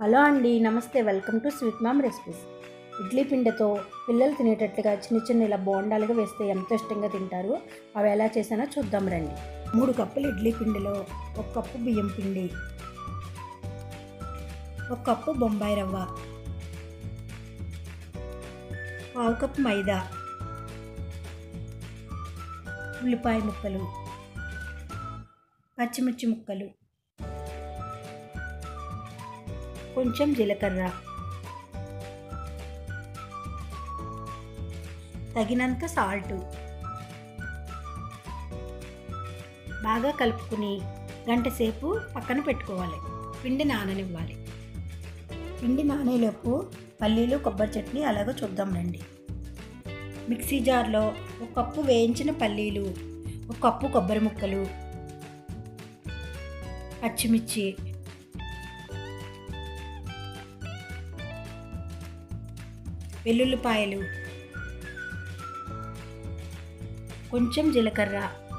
hello అండి నమస్తే welcome to sweet mom recipes idli పిండితో పిల్లలు తినేటట్లుగా చిన్న చిన్న ఇలా బోండాలుగా వేస్తే ఎంతో ఇష్టంగా తింటారు అవి ఎలా చేసానో చూద్దాం రండి మూడు కప్పులు ఇడ్లీ పిండిలో ఒక కప్పు బియ్యం పిండి ఒక కప్పు బొంబాయి రవ్వ పావు కప్పు మైదా ఉల్లిపాయ ముక్కలు పచ్చిమిర్చి ముక్కలు కొంచెం జీలకర్ర తగినంత సాల్టు బాగా కలుపుకుని గంట సేపు పక్కన పెట్టుకోవాలి పిండి నాననివ్వాలి పిండి నానేలోపు పల్లీలు కొబ్బరి చట్నీ అలాగో చూద్దాం రండి మిక్సీ జార్లో ఒక కప్పు వేయించిన పల్లీలు ఒక కప్పు కొబ్బరి ముక్కలు పచ్చిమిర్చి వెల్లుల్లిపాయలు కొంచెం జీలకర్ర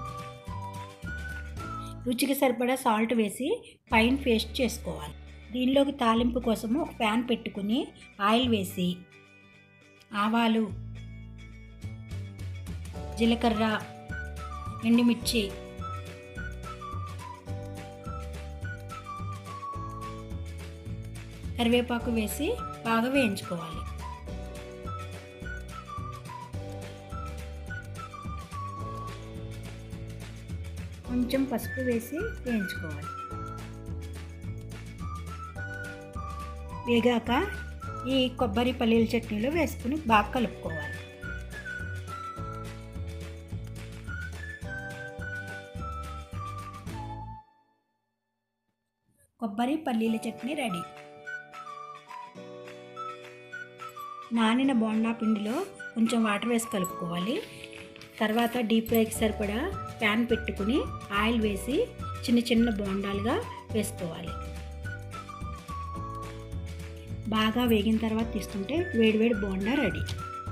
రుచికి సరిపడా సాల్ట్ వేసి పైన పేస్ట్ చేసుకోవాలి దీనిలోకి తాలింపు కోసము ఒక ప్యాన్ పెట్టుకుని ఆయిల్ వేసి ఆవాలు జీలకర్ర ఎండుమిర్చి కరివేపాకు వేసి బాగా వేయించుకోవాలి కొంచెం పసుపు వేసి వేయించుకోవాలి వేగాక ఈ కొబ్బరి పల్లీల చట్నీలో వేసుకుని బాగా కలుపుకోవాలి కొబ్బరి పల్లీల చట్నీ రెడీ నానిన బోండా పిండిలో కొంచెం వాటర్ వేసి కలుపుకోవాలి తర్వాత డీప్ ఫ్రైకి సరిపడా ప్యాన్ పెట్టుకుని ఆయిల్ వేసి చిన్న చిన్న బోండాలుగా వేసుకోవాలి బాగా వేగిన తర్వాత తీసుకుంటే వేడివేడి బోండా రెడీ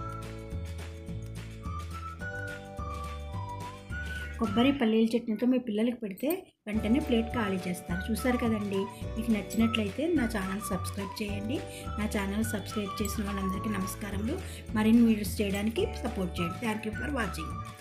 కొబ్బరి పల్లీల చట్నీతో మీ పిల్లలకి పెడితే వెంటనే ప్లేట్ ఖాళీ చేస్తారు చూసారు కదండి మీకు నచ్చినట్లయితే నా ఛానల్ సబ్స్క్రైబ్ చేయండి నా ఛానల్ సబ్స్క్రైబ్ చేసిన వాళ్ళందరికీ నమస్కారములు మరిన్ని వీడియోస్ చేయడానికి సపోర్ట్ చేయండి థ్యాంక్ యూ ఫర్ వాచింగ్